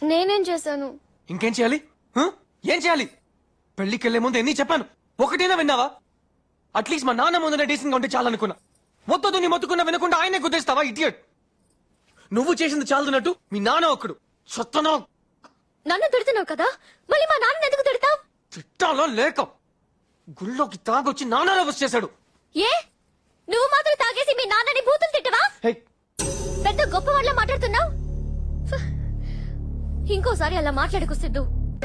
నేనేం చేశాను ఇంకేం చేయాలి హ? ఏం చేయాలి పెళ్లికి వెళ్లే ముందు ఎన్ని చెప్పాను ఒకటైనా విన్నావా అట్లీస్ట్ మా నాన్న ముందునే డీసెంట్ గా ఉంటే చాలనుకున్నా మొత్తతో నీ మొత్తుకున్నా వినకుండా ఆయనే కుదిస్తావా ఇడియట్ నువ్వు చేసింది చాలుతున్నట్టు మీ నాన్న ఒక్కడు సొత్తనో నన్ను తిడుతున్నావు కదా మళ్ళీ మా నాన్న ఎందుకు తిడతావు తిట్టాలో లేక గుళ్ళోకి తాగొచ్చి నాన్న రవస్ చేశాడు ఏ నువ్వు మాత్రం తాగేసి మీ నాన్నని బూతులు తిట్టవా హే, పెద్ద గొప్ప వాళ్ళ మాట్లాడుతున్నావు ఫ్. ఇంకోసారి అలా మాట్లాడుకు Siddhu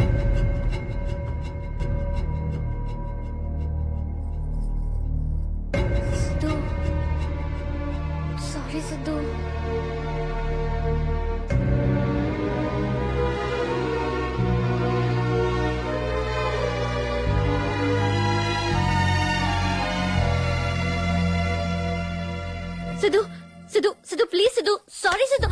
Siddhu sorry Siddhu Siddhu Siddhu Siddhu please Siddhu sorry Siddhu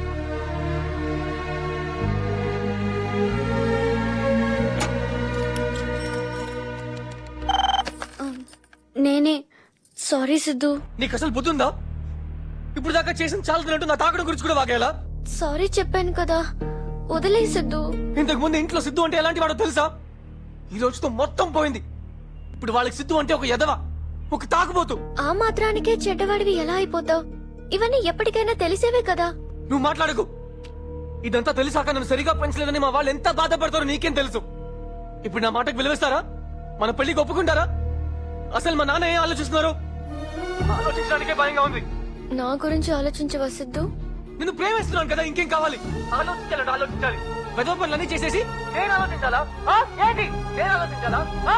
నేనే సారీ సిద్ధు నీకు అసలు బుద్ధి ఉందా ఇప్పుడు దాకా చేసిన చాలుతున్నట్టు నా తాగడం గురించి కూడా వాగేలా సారీ చెప్పాను కదా వదిలే సిద్ధు ఇంతకు ముందు ఇంట్లో సిద్ధు అంటే ఎలాంటి వాడో తెలుసా ఈ రోజుతో మొత్తం పోయింది ఇప్పుడు వాళ్ళకి సిద్ధు అంటే ఒక ఎదవ ఒక తాగుబోతు ఆ మాత్రానికే చెడ్డవాడివి ఎలా అయిపోతావు ఇవన్నీ ఎప్పటికైనా తెలిసేవే కదా నువ్వు మాట్లాడకు ఇదంతా తెలిసాక నన్ను సరిగా పెంచలేదని మా వాళ్ళు ఎంత బాధపడతారో నీకేం తెలుసు ఇప్పుడు నా మాటకు విలువిస్తారా మన పెళ్లికి ఒప్పుకుంటారా అసలు మా నాన్న ఏం ఆలోచిస్తున్నారు ఆలోచించడానికే భయంగా ఉంది నా గురించి ఆలోచించవా సిద్ధు నిన్ను ప్రేమిస్తున్నాను కదా ఇంకేం కావాలి ఆలోచించాలంటే ఆలోచించాలి పెద్ద పనులన్నీ చేసేసి నేను ఆలోచించాలా ఆ? ఏంటి నేను ఆలోచించాలా ఆ?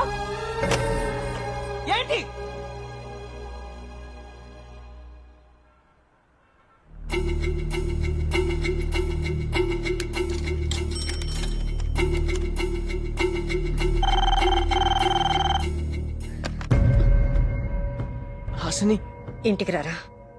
ఏంటి హాసిని ఇంటికి రారా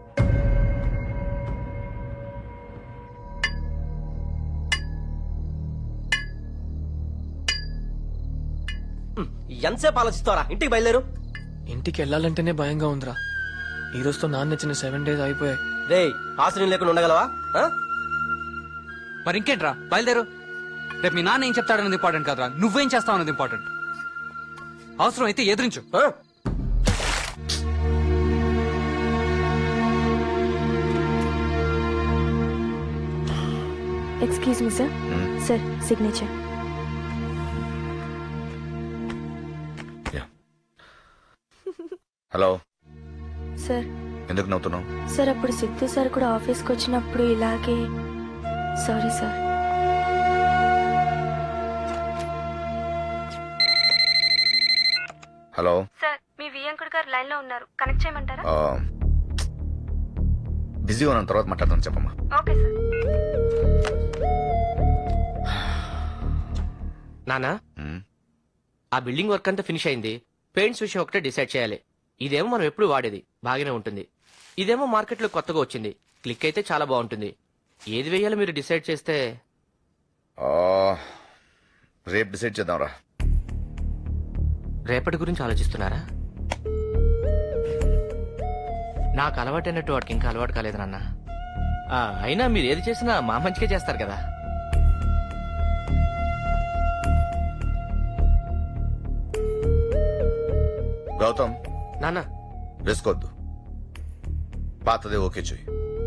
ఎంతసేపు ఆలోచిస్తారా ఇంటికి బయలుదేరు ఇంటికి వెళ్ళాలంటేనే భయంగా ఉందిరా ఈ రోజుతో నాన్న ఇచ్చిన సెవెన్ డేస్ అయిపోయాయి రే ఆశ్రయం లేకుండా ఉండగలవా ఆ? మరి ఇంకేంట్రా బయలుదేరు రేపు మీ నాన్న ఏం చెప్తాడన్నది ఇంపార్టెంట్ కాదురా నువ్వేం చేస్తావు అన్నది ఇంపార్టెంట్ అవసరం అయితే ఎదిరించు ఆ? Excuse me sir sir signature hello sir ఎందుకు నవ్వుతున్నావు సార్ అప్పుడు సిద్ధు సార్ కూడా ఆఫీస్కి వచ్చినప్పుడు ఇలాగే సారీ సార్ హలో సార్ మీ వియంకుడు గారు లైన్ లో ఉన్నారు కనెక్ట్ చేయమంటారా ఆ, బిజీ ఉన్న తర్వాత మాట్లాడతాను చెప్పమ్మా ఓకే సార్ నానా ఉమ్, ఆ బిల్డింగ్ వర్క్ అంతా ఫినిష్ అయింది పెయింట్స్ విషయం ఒకటే డిసైడ్ చేయాలి ఇదేమో మనం ఎప్పుడు వాడేది బాగానే ఉంటుంది ఇదేమో మార్కెట్లో కొత్తగా వచ్చింది క్లిక్ అయితే చాలా బాగుంటుంది ఏది వేయాలో మీరు డిసైడ్ చేస్తే ఆ, రేపు డిసైడ్ చేద్దాంరా రేపటి గురించి ఆలోచిస్తున్నారా నాకు అలవాటైనట్టు వాడికి ఇంకా అలవాటు కాలేదు నాన్న ఆ, అయినా మీరు ఏది చేసినా మా మంచిగా చేస్తారు కదా గౌతమ్ నాన్న రిస్క్ వద్దు పాతదే ఓకే చెయ్యి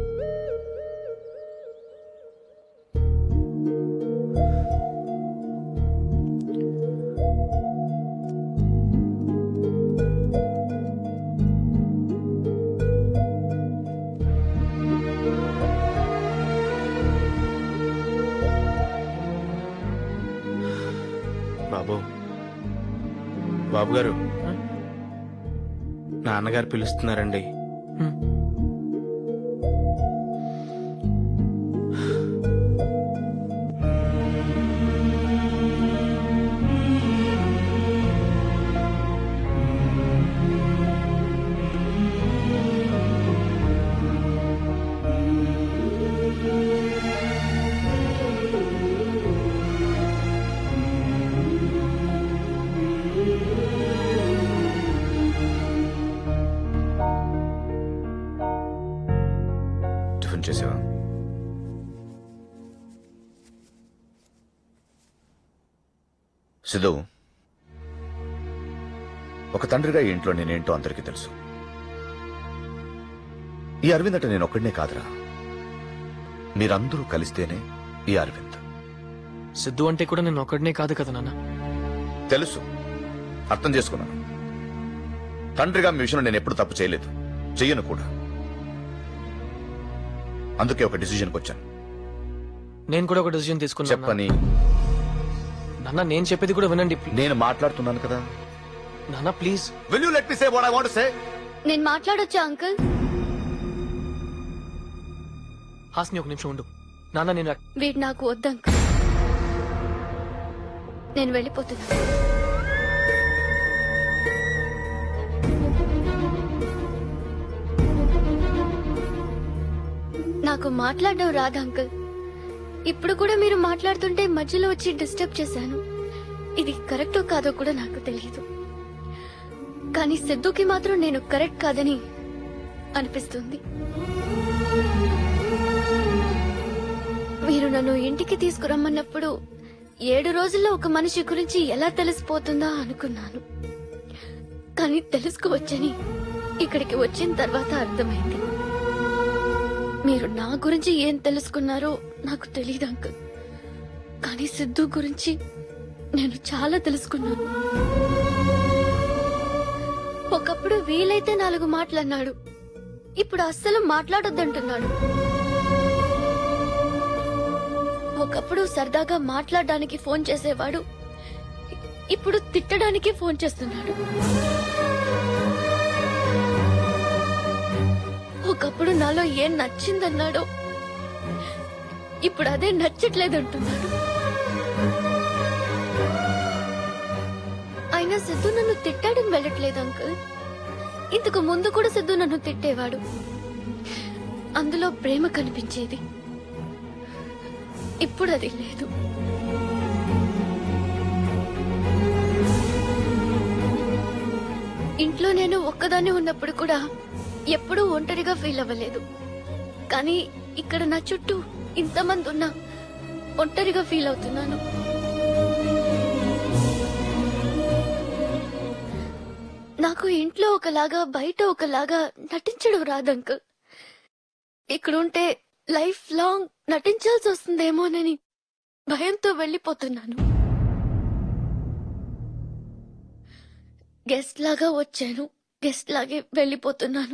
బాబు బాబు గారు నాన్నగారు పిలుస్తున్నారండి సిద్ధు ఒక తండ్రిగా ఈ ఇంట్లో నేనేంటో అందరికీ తెలుసు ఈ అరవింద్ అంటే నేను ఒక్కడినే కాదురా మీరందరూ కలిస్తేనే ఈ అరవింద్ సిద్ధు అంటే కూడా నేను ఒక్కడనే కాదు కదా నాన్న తెలుసు అర్థం చేసుకున్నాను తండ్రిగా మీ విషయంలో నేను ఎప్పుడు తప్పు చేయలేదు చెయ్యను కూడా అందుకే ఒక డిసిజన్కి వచ్చాను నేను కూడా ఒక డెసిజన్ తీసుకున్నాను చెప్పని నాన్న నేను చెప్పేది కూడా వినండి ప్లీజ్. నేను మాట్లాడుతున్నాను కదా నాన్న please will you let me say what I want say నేను మాట్లాడొచ్చా అంకుల్ హాస్ని ఒక నిమిషం ఉండు నాన్న నేను వీడు నాకు వద్దు అంకుల్ నేను వెళ్ళిపోతున్నా నాకు మాట్లాడడం రాదు అంకుల్ ఇప్పుడు కూడా మీరు మాట్లాడుతుంటే మధ్యలో వచ్చి డిస్టర్బ్ చేశాను ఇది కరెక్టో కాదో కూడా నాకు తెలియదు కానీ సిద్ధుకి మాత్రం నేను కరెక్ట్ కాదని అనిపిస్తుంది మీరు నన్ను ఇంటికి తీసుకురమ్మన్నప్పుడు ఏడు రోజుల్లో ఒక మనిషి గురించి ఎలా తెలిసిపోతుందా అనుకున్నాను కానీ తెలుసుకోవచ్చని ఇక్కడికి వచ్చిన తర్వాత అర్థమైంది మీరు నా గురించి ఏం తెలుసుకున్నారో నాకు తెలియదు అంకుల్ కానీ సిద్ధు గురించి నేను చాలా తెలుసుకున్నాను ఒకప్పుడు వీలైతే నాలుగు మాటలన్నాడు ఇప్పుడు అస్సలు మాట్లాడొద్దంటున్నాడు ఒకప్పుడు సరదాగా మాట్లాడడానికి ఫోన్ చేసేవాడు ఇ- ఇప్పుడు తిట్టడానికి ఫోన్ చేస్తున్నాడు ఒకప్పుడు నాలో ఏం నచ్చిందన్నాడో ఇప్పుడు అదే నచ్చట్లేదంటున్నాడు అయినా సిద్ధు నన్ను తిట్టాడని వెళ్ళట్లేదు అంకుల్ ఇంతకు ముందు కూడా సిద్ధు నన్ను తిట్టేవాడు అందులో ప్రేమ కనిపించేది ఇప్పుడు అది లేదు ఇంట్లో నేను ఒక్కదాన్ని ఉన్నప్పుడు కూడా ఎప్పుడూ ఒంటరిగా ఫీల్ అవ్వలేదు కానీ ఇక్కడ నా చుట్టూ ఇంతమంది ఉన్నా ఒంటరిగా ఫీల్ అవుతున్నాను నాకు ఇంట్లో ఒకలాగా బయట ఒకలాగా నటించడం రాదు అంకుల్ ఇక్కడ ఉంటే లైఫ్ లాంగ్ నటించాల్సి వస్తుందేమోనని భయంతో వెళ్ళిపోతున్నాను గెస్ట్ లాగా వచ్చాను గెస్ట్ లాగే వెళ్ళిపోతున్నాను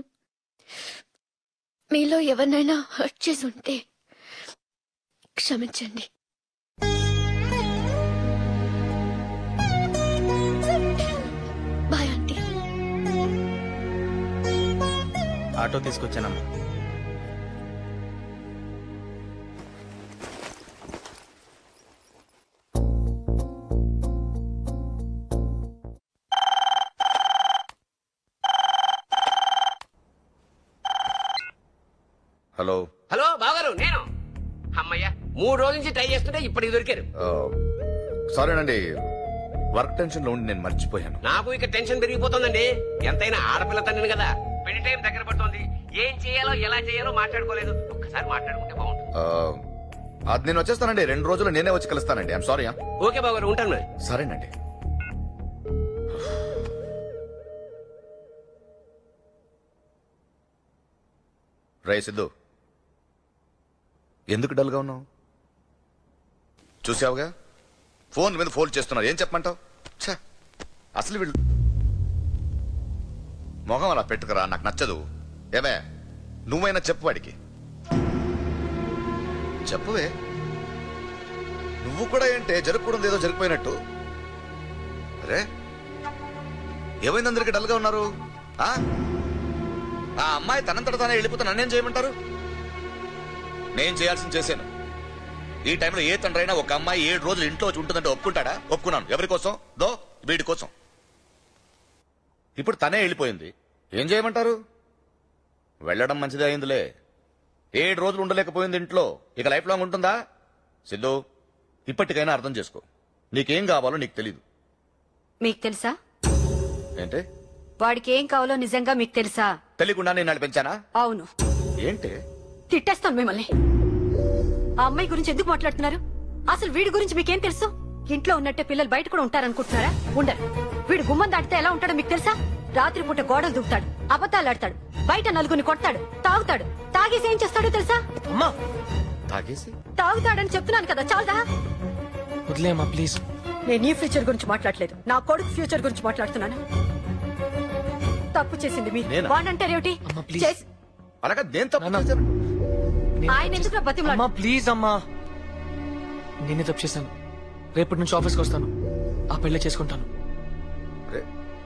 మీలో ఎవరినైనా హర్ట్ చేసి ఉంటే క్షమించండి బాయ్ ఆంటీ ఆటో తీసుకొచ్చానమ్మా హలో హలో బావగారు నేను అమ్మయ్య మూడు రోజుల నుంచి ట్రై చేస్తుంటే ఇప్పటికి దొరికారు సారీనండి వర్క్ టెన్షన్ లో ఉండి నేను మర్చిపోయాను నాకు ఇక టెన్షన్ పెరిగిపోతుందండి ఎంతైనా ఆడపిల్ల తండ్రిని కదా పెళ్లి టైం దగ్గర పడుతోంది ఏం చేయాలో ఎలా చేయాలో మాట్లాడుకోలేదు ఒక్కసారి మాట్లాడుకుంటే బాగుంటుంది ఆ, అది నేను వచ్చేస్తానండి రెండు రోజులు నేనే వచ్చి కలుస్తానండి ఐమ్ సారీ ఓకే బావగారు ఉంటాను మరి సరేనండి రై సిద్ధు ఎందుకు డల్గా ఉన్నావు చూసావుగా ఫోన్ మీద ఫోన్ చేస్తున్నారు ఏం చెప్పమంటావు ఛ, అసలు వీళ్ళు మొహం అలా పెట్టుకురా నాకు నచ్చదు ఏమే నువ్వైనా చెప్పు వాడికి చెప్పువే నువ్వు కూడా ఏంటే జరగకూడదు ఏదో జరిగిపోయినట్టు అరే ఏమైంది అందరికి డల్గా ఉన్నారు ఆ ఆ అమ్మాయి తనంతట తానే వెళ్ళిపోతే నన్నేం చేయమంటారు నేను చేయాల్సింది చేశాను ఈ టైంలో ఏ తండ్రైనా ఒక అమ్మాయి ఏడు రోజులు ఇంట్లో వచ్చి ఉంటుందంటే ఒప్పుకుంటాడా ఒప్పుకున్నాను ఎవరి కోసం దో వీడి కోసం ఇప్పుడు తనే వెళ్ళిపోయింది ఏం చేయమంటారు వెళ్ళడం మంచిదే అయిందిలే ఏడు రోజులు ఉండలేకపోయింది ఇంట్లో ఇక లైఫ్ లాంగ్ ఉంటుందా సిద్ధు ఇప్పటికైనా అర్థం చేసుకో నీకేం కావాలో నీకు తెలీదు మీకు తెలుసా ఏంటి వాడికి ఏం కావాలో నిజంగా మీకు తెలుసా తెలియకుండా నేను నడిపించానా అవును ఏంటి తిట్టేస్తాను మిమ్మల్ని ఆ అమ్మాయి గురించి ఎందుకు మాట్లాడుతున్నారు అసలు వీడి గురించి మీకేం తెలుసు ఇంట్లో ఉన్నట్టే పిల్లలు బయట కూడా ఉంటారనుకుంటున్నారా ఉండరు వీడు గుమ్మం దాటితే ఎలా ఉంటాడో మీకు తెలుసా రాత్రిపూట గోడలు దూకుతాడు అబద్ధాలు ఆడతాడు బయట నలుగురిని కొడతాడు తాగుతాడు తాగేసి ఏం చేస్తాడో తెలుసా అమ్మా తాగేసి తాగుతాడని చెప్తున్నాను కదా చాలదా వదిలే అమ్మా ప్లీజ్ నేను నీ ఫ్యూచర్ గురించి మాట్లాడలేదు నా కొడుకు ఫ్యూచర్ గురించి మాట్లాడుతున్నాను తప్పు చేసింది మీరు నేనా? వాడంటారేమిటి అమ్మా, please. చేసి అలాగా నేను తప్పు నాన్న. చేశాను ఆయన ఎందుకు బతిమలాడు అమ్మా ప్లీజ్ అమ్మా నేనే తప్పు చేశాను రేపటి నుంచి ఆఫీస్కి వస్తాను ఆ పెళ్లి చేసుకుంటాను రే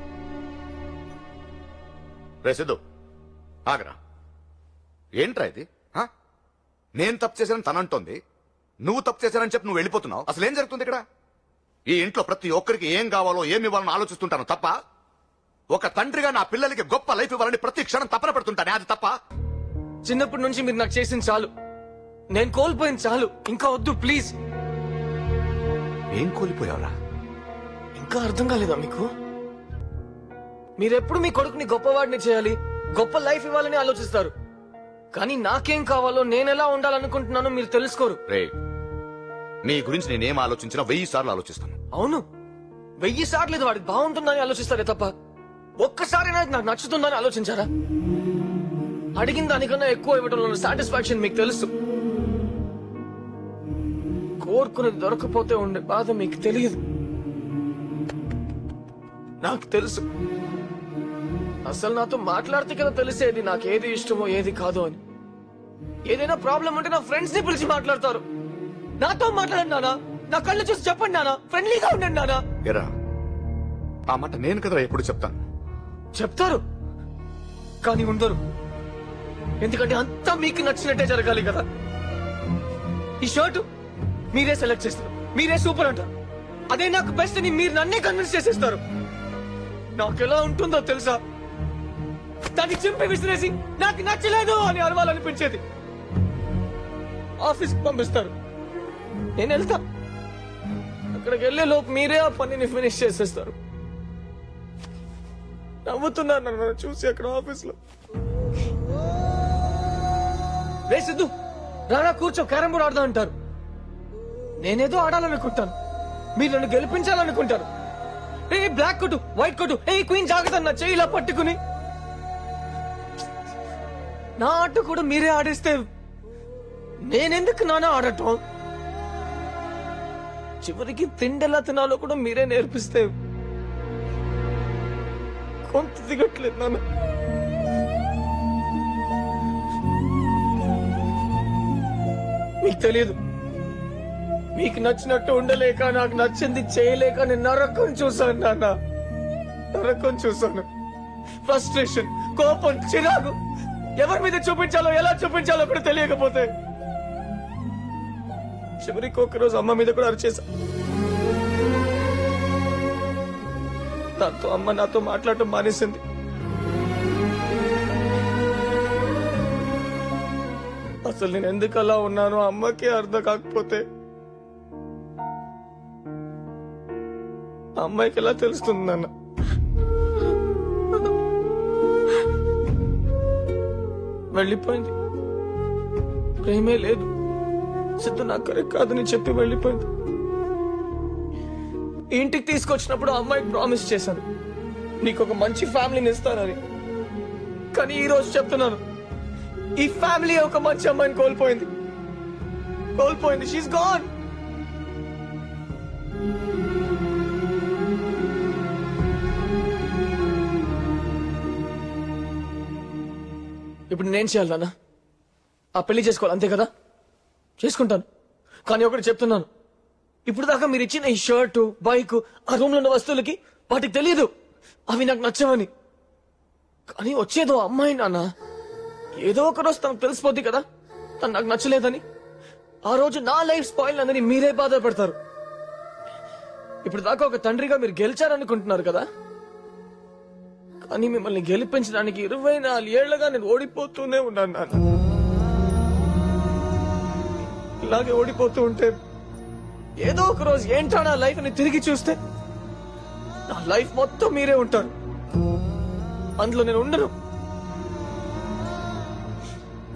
రే సిద్ధు ఆగరా ఏంట్రా ఇది హ? నేను తప్పు చేశానని తనంటోంది నువ్వు తప్పు చేశానని చెప్పి నువ్వు వెళ్ళిపోతున్నావు అసలు ఏం జరుగుతుంది ఇక్కడ ఈ ఇంట్లో ప్రతి ఒక్కరికి ఏం కావాలో ఏం ఇవ్వాలని ఆలోచిస్తుంటాను తప్ప ఒక తండ్రిగా నా పిల్లలకి గొప్ప లైఫ్ ఇవ్వాలని ప్రతి క్షణం తపన పెడుతుంటానే అది తప్ప చిన్నప్పటి నుంచి మీరు నాకు చేసింది చాలు నేను కోల్పోయింది చాలు ఇంకా వద్దు ప్లీజ్ ఏం కోల్పోయావురా ఇంకా అర్థం కాలేదా మీకు మీరెప్పుడు మీ కొడుకుని గొప్పవాడిని చేయాలి గొప్ప లైఫ్ ఇవ్వాలని ఆలోచిస్తారు కానీ నాకేం కావాలో నేను ఎలా ఉండాలనుకుంటున్నానో మీరు తెలుసుకోరు రే నీ గురించి నేనేం ఆలోచించినా వెయ్యి సార్లు ఆలోచిస్తాను అవును వెయ్యి సార్లు ఇది వాడికి బాగుంటుందని ఆలోచిస్తారే తప్ప ఒక్కసారి నాకు నచ్చుతుందని ఆలోచించారా అడిగిన దానికన్నా ఎక్కువ ఇవ్వడంలో సాటిస్ఫాక్షన్ మీకు తెలుసు కోరుకున్నది దొరకపోతే ఉండే బాధ మీకు తెలియదు నాకు తెలుసు అసలు నాతో మాట్లాడితే కదా తెలిసేది నాకు ఏది ఇష్టమో ఏది కాదో అని ఏదైనా ప్రాబ్లం ఉంటే నా ఫ్రెండ్స్ ని పిలిచి మాట్లాడతారు నాతో మాట్లాడండి నానా నా కళ్ళు చూసి చెప్పండి నానా ఫ్రెండ్లీగా ఉండండి నానా ఎరా ఆ మాట నేను కదా ఎప్పుడు చెప్తాను చెప్తారు కానీ ఉండరు ఎందుకంటే అంతా మీకు నచ్చినట్టే జరగాలి కదా ఈ షర్టు మీరే సెలెక్ట్ చేస్తారు మీరే సూపర్ అంటారు అదే నాకు బెస్ట్ అని మీరు నన్నే కన్విన్స్ చేసేస్తారు నాకు ఎలా ఉంటుందో తెలుసా దాన్ని చింపి విసిరేసి నాకు నచ్చలేదు అని అరవాలనిపించేది ఆఫీస్ పంపిస్తారు నేను వెళ్తా అక్కడికి వెళ్లే లోపు మీరే ఆ పనిని ఫినిష్ చేసేస్తారు నవ్వుతున్నారు నన్ను చూసి అక్కడ ఆఫీస్ లో రే సిద్ధు రానా కూర్చో క్యారం బోర్డ్ ఆడదాం అంటారు నేనేదో ఆడాలనుకుంటాను మీరు నన్ను గెలిపించాలనుకుంటారు ఏ బ్లాక్ కొట్టు వైట్ కొట్టు ఏ క్వీన్ జాగ్రత్త నా చెయ్యి ఇలా పట్టుకుని నా ఆట కూడా మీరే ఆడేస్తే నేనెందుకు నాన్న ఆడటం చివరికి తిండెలా తినాలో కూడా మీరే నేర్పిస్తే కొంత దిగట్లేదు నాన్న మీకు తెలియదు మీకు నచ్చినట్టు ఉండలేక నాకు నచ్చింది చేయలేక నేను నరకం చూసాను నాన్న నరకం చూసాను ఫ్రస్ట్రేషన్ కోపం చిరాకు ఎవరి మీద చూపించాలో ఎలా చూపించాలో కూడా తెలియకపోతే చివరికి ఒకరోజు అమ్మ మీద కూడా అరిచేసా దాంతో అమ్మ నాతో మాట్లాడటం మానేసింది అసలు నేను ఎందుకు అలా ఉన్నానో అమ్మకే అర్థం కాకపోతే ఆ అమ్మాయికి ఎలా తెలుస్తుంది నాన్న వెళ్ళిపోయింది ప్రేమే లేదు సిద్ధు నాకు కరెక్ట్ కాదని చెప్పి వెళ్ళిపోయింది ఇంటికి తీసుకొచ్చినప్పుడు ఆ అమ్మాయికి ప్రామిస్ చేశాను నీకు ఒక మంచి ఫ్యామిలీని ఇస్తానని కానీ ఈ రోజు చెప్తున్నాను ఈ ఫ్యామిలీ ఒక మంచి అమ్మాయిని కోల్పోయింది కోల్పోయింది షీస్ గాన్ ఇప్పుడు నేను చేయాలి నాన్న ఆ పెళ్లి చేసుకోవాలి అంతే కదా చేసుకుంటాను కానీ ఒకటి చెప్తున్నాను ఇప్పుడు దాకా మీరు ఇచ్చిన ఈ షర్టు బైక్ ఆ రూమ్ లో ఉన్న వస్తువులకి వాటికి తెలియదు అవి నాకు నచ్చవని కానీ వచ్చేదో అమ్మాయి నాన్న ఏదో ఒక రోజు తనకు తెలిసిపోద్ది కదా తను నాకు నచ్చలేదని ఆ రోజు నా లైఫ్ స్పాయిల్ అందని మీరే బాధపడతారు ఇప్పుడు దాకా ఒక తండ్రిగా మీరు గెలిచారనుకుంటున్నారు కదా కానీ మిమ్మల్ని గెలిపించడానికి ఇరవై నాలుగు ఏళ్లుగా నేను ఓడిపోతూనే ఉన్నాను నాన్న ఇలాగే ఓడిపోతూ ఉంటే ఏదో ఒక రోజు ఏంటో నా లైఫ్ ని తిరిగి చూస్తే నా లైఫ్ మొత్తం మీరే ఉంటారు అందులో నేను ఉండను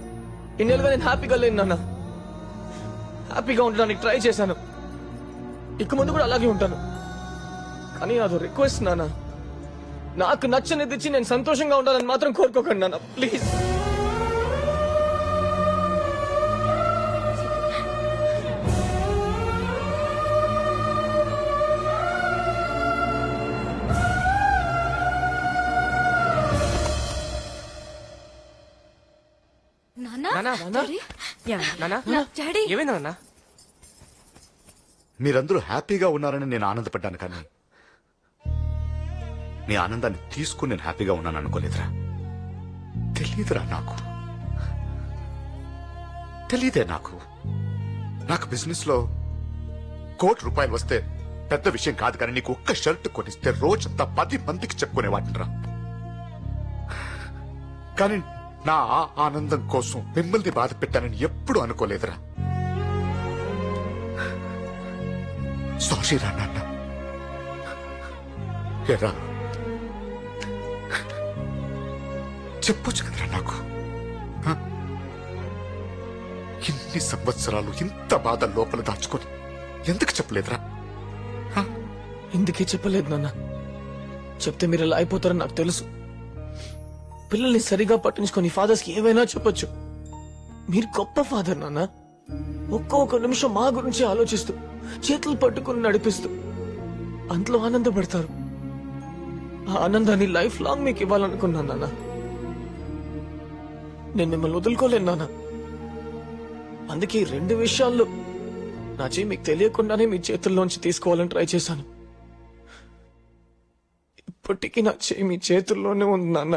ఇన్నేళ్ళుగా నేను హ్యాపీగా లేను నాన్న హ్యాపీగా ఉండడానికి ట్రై చేశాను ఇక ముందు కూడా అలాగే ఉంటాను కానీ అదో రిక్వెస్ట్ నాన్న నాకు నచ్చనిది ఇచ్చి నేను సంతోషంగా ఉండాలని మాత్రం కోరుకోకండి నాన్న ప్లీజ్ నానా నానా ఏమైంది నాన్న మీరందరూ హ్యాపీగా ఉన్నారని నేను ఆనందపడ్డాను కానీ మీ ఆనందాన్ని తీసుకుని నేను హ్యాపీగా ఉన్నాను అనుకోలేదురా తెలియదురా నాకు తెలియదే నాకు నాకు బిజినెస్ లో కోటి రూపాయలు వస్తే పెద్ద విషయం కాదు కానీ నీకు ఒక్క షర్ట్ కొనిస్తే రోజంతా పది మందికి చెప్పుకునేవాటిరా కానీ నా ఆ ఆనందం కోసం మిమ్మల్ని బాధ పెట్టానని ఎప్పుడు అనుకోలేదురా సారీ రా నాన్న ఎరా చెప్పొచ్చు కదరా నాకు హ? ఇన్ని సంవత్సరాలు ఇంత బాధ లోపల దాచుకొని ఎందుకు చెప్పలేదురా ఎందుకే చెప్పలేదు నాన్న చెప్తే మీరు ఇలా అయిపోతారని నాకు తెలుసు పిల్లల్ని సరిగా పట్టించుకొని ఫాదర్స్ కి ఏవైనా చెప్పొచ్చు మీరు గొప్ప ఫాదర్ నాన్న ఒక్కొక్క నిమిషం మా గురించి ఆలోచిస్తూ చేతులు పట్టుకుని నడిపిస్తూ అంతలో ఆనందపడతారు ఆ ఆనందాన్ని లైఫ్ లాంగ్ మీకు ఇవ్వాలనుకున్నాను నాన్న నేను మిమ్మల్ని వదులుకోలేను నాన్న అందుకే ఈ రెండు విషయాల్లో నా చేయి మీకు తెలియకుండానే మీ చేతుల్లోంచి తీసుకోవాలని ట్రై చేశాను ఇప్పటికీ నా చేయి మీ చేతుల్లోనే ఉంది నాన్న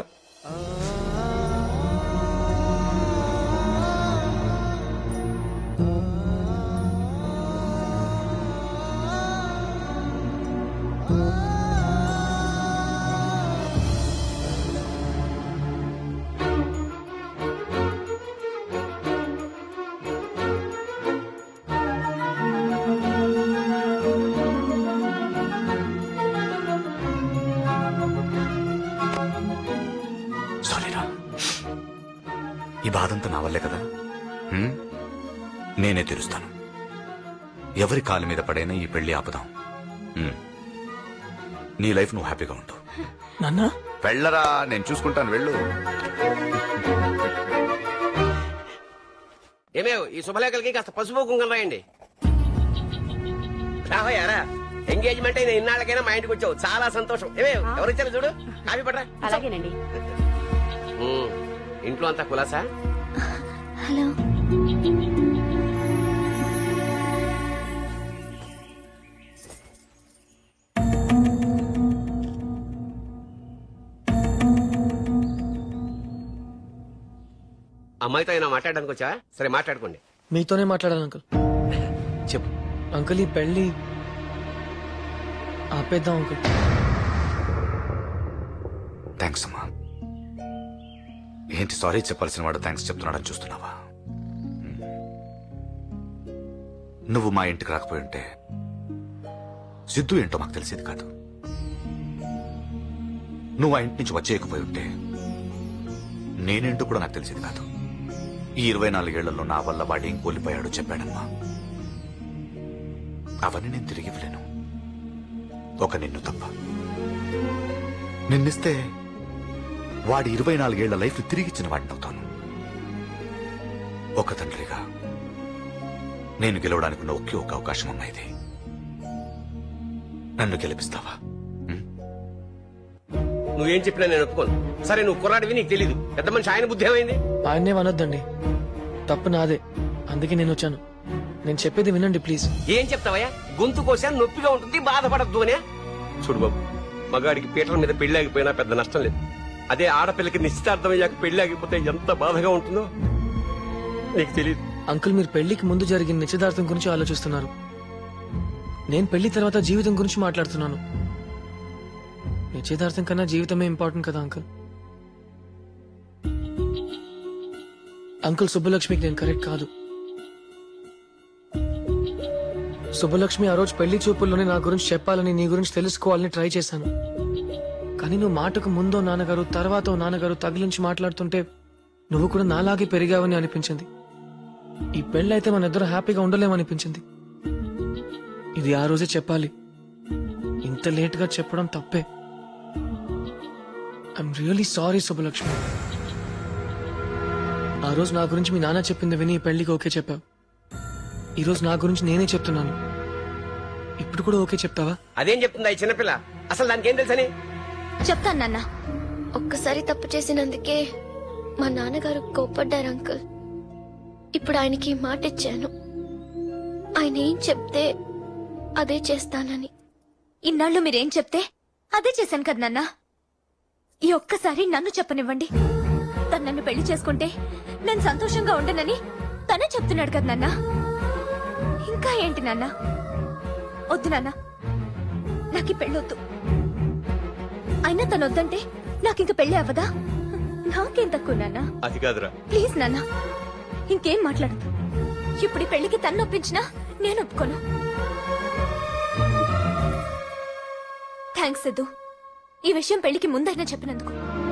సారీరా ఈ బాధంతా నా వల్లే కదా హ్మ్? నేనే తీరుస్తాను ఎవరి కాలు మీద పడైనా ఈ పెళ్లి ఆపుదాం హ్మ్. నీ లైఫ్ నువ్వు హ్యాపీగా ఉంటావు నాన్న వెళ్ళరా నేను చూసుకుంటాను వెళ్ళు ఏమేవ్ ఈ శుభలేఖలకి కాస్త పసుపు కుంకుమ రాయండి రావయ్యారా ఎంగేజ్మెంట్ అయిన ఇన్నాళ్ళకైనా మా ఇంటికి వచ్చావు చాలా సంతోషం ఏమేవ్ ఎవరు వచ్చారు చూడు కాఫీ పడరా అలాగేనండి ఉమ్, ఇంట్లో అంతా కులాసా హలో అమ్మాయితో అయినా మాట్లాడడానికి వచ్చా సరే మాట్లాడుకోండి మీతోనే మాట్లాడాలి అంకుల్ చెప్పు అంకుల్ ఈ పెళ్లి ఆపేద్దాం అంకుల్ థ్యాంక్స్ అమ్మా ఏంటి సారీ చెప్పాల్సిన వాడు థ్యాంక్స్ చెప్తున్నాడని చూస్తున్నావా హ్మ్. నువ్వు మా ఇంటికి రాకపోయి ఉంటే సిద్ధు ఏంటో మాకు తెలిసేది కాదు నువ్వు ఆ ఇంటి నుంచి వచ్చేయకపోయి ఉంటే నేనేంటో కూడా నాకు తెలిసేది కాదు ఈ ఇరవై నాలుగేళ్లలో నా వల్ల వాడు ఏం కోల్పోయాడో చెప్పాడమ్మా అవన్నీ నేను తిరిగి ఇవ్వలేను ఒక నిన్ను తప్ప నిన్నిస్తే వాడి ఇరవై నాలుగేళ్ల లైఫ్ తిరిగిచ్చిన వాడిని అవుతాను ఒక తండ్రిగా నేను గెలవడానికి ఉన్న ఒకే ఒక అవకాశం అమ్మా ఇది నన్ను గెలిపిస్తావా నువ్వేం చెప్పినా నేను ఒప్పుకోను సరే నువ్వు కుర్రాడివి నీకు తెలీదు పెద్ద మనిషి ఆయన బుద్ధి ఏమైంది ఆయన్నే అనొద్దండి తప్పు నాదే అందుకే నేను వచ్చాను నేను చెప్పేది వినండి ప్లీజ్ ఏం చెప్తావయ్యా గొంతు కోసా నొప్పిగా ఉంటుంది బాధపడద్దు అనే చూడు బాబు మగాడికి పీటల మీద పెళ్లి ఆగిపోయినా పెద్ద నష్టం లేదు అదే ఆడపిల్లకి నిశ్చితార్థం అయ్యాక పెళ్లి ఆగిపోతే ఎంత బాధగా ఉంటుందో నీకు తెలియదు అంకుల్ మీరు పెళ్లికి ముందు జరిగిన నిశ్చితార్థం గురించి ఆలోచిస్తున్నారు నేను పెళ్లి తర్వాత జీవితం గురించి మాట్లాడుతున్నాను నిశ్చితార్థం కన్నా జీవితమే ఇంపార్టెంట్ కదా అంకుల్ అంకుల్ సుబ్బలక్ష్మికి నేను కరెక్ట్ కాదు సుబ్బలక్ష్మి ఆ రోజు పెళ్లి చూపుల్లోనే నా గురించి చెప్పాలని నీ గురించి తెలుసుకోవాలని ట్రై చేశాను కానీ నువ్వు మాటకు ముందో నాన్నగారు తర్వాత నాన్నగారు తగిలించి మాట్లాడుతుంటే నువ్వు కూడా నాలాగే పెరిగావని అనిపించింది ఈ పెళ్ళైతే మన ఇద్దరు హ్యాపీగా ఉండలేమనిపించింది ఇది ఇది ఆ రోజే చెప్పాలి ఇంత లేట్ గా చెప్పడం తప్పే ఐఎమ్ రియలీ సారీ శుభలక్ష్మి ఆ రోజు నా గురించి మీ నాన్న చెప్పింది విని ఈ పెళ్లికి ఓకే చెప్పావు ఈ రోజు నా గురించి నేనే చెప్తున్నాను ఇప్పుడు కూడా ఓకే చెప్తావా అదేం చెప్తుందా ఈ చిన్నపిల్ల అసలు దానికి ఏం తెలుసని చెప్తాను నాన్న ఒక్కసారి తప్పు చేసినందుకే మా నాన్నగారు కోప్పడ్డారు అంకుల్ ఇప్పుడు ఆయనకి మాట ఇచ్చాను ఆయన ఏం చెప్తే అదే చేస్తానని ఇన్నాళ్ళు మీరేం చెప్తే అదే చేశాను కదా నాన్న ఈ ఒక్కసారి నన్ను చెప్పనివ్వండి తను నన్ను పెళ్లి చేసుకుంటే నేను సంతోషంగా ఉండనని తనే చెప్తున్నాడు కదా నాన్న ఇంకా ఏంటి నాన్న వద్దు నాన్న నాకు ఈ పెళ్ళొద్దు అయినా తను వద్దంటే నాకింక పెళ్లి అవ్వదా నాకేం తక్కువ నాన్న అది కాదురా ప్లీజ్ నాన్న ఇంకేం మాట్లాడదు ఇప్పుడు ఈ పెళ్లికి తన్ను ఒప్పించినా నేను ఒప్పుకోను థ్యాంక్స్ సిద్ధు ఈ విషయం పెళ్లికి ముందైనా చెప్పినందుకు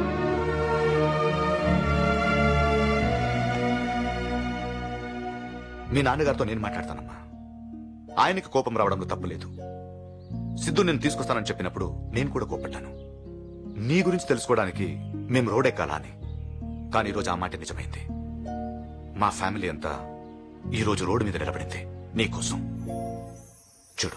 మీ నాన్నగారితో నేను మాట్లాడతానమ్మా ఆయనకి కోపం రావడంలో తప్పు లేదు సిద్ధు నేను తీసుకొస్తానని చెప్పినప్పుడు నేను కూడా కోపడ్డాను నీ గురించి తెలుసుకోవడానికి మేము రోడ్ ఎక్కాలా అని కానీ ఈరోజు ఆ మాట నిజమైంది మా ఫ్యామిలీ అంతా ఈరోజు రోడ్డు మీద నిలబడింది నీకోసం చూడు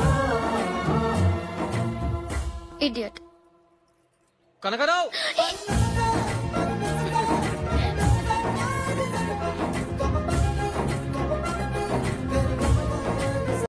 ఇడియట్ కనకరావు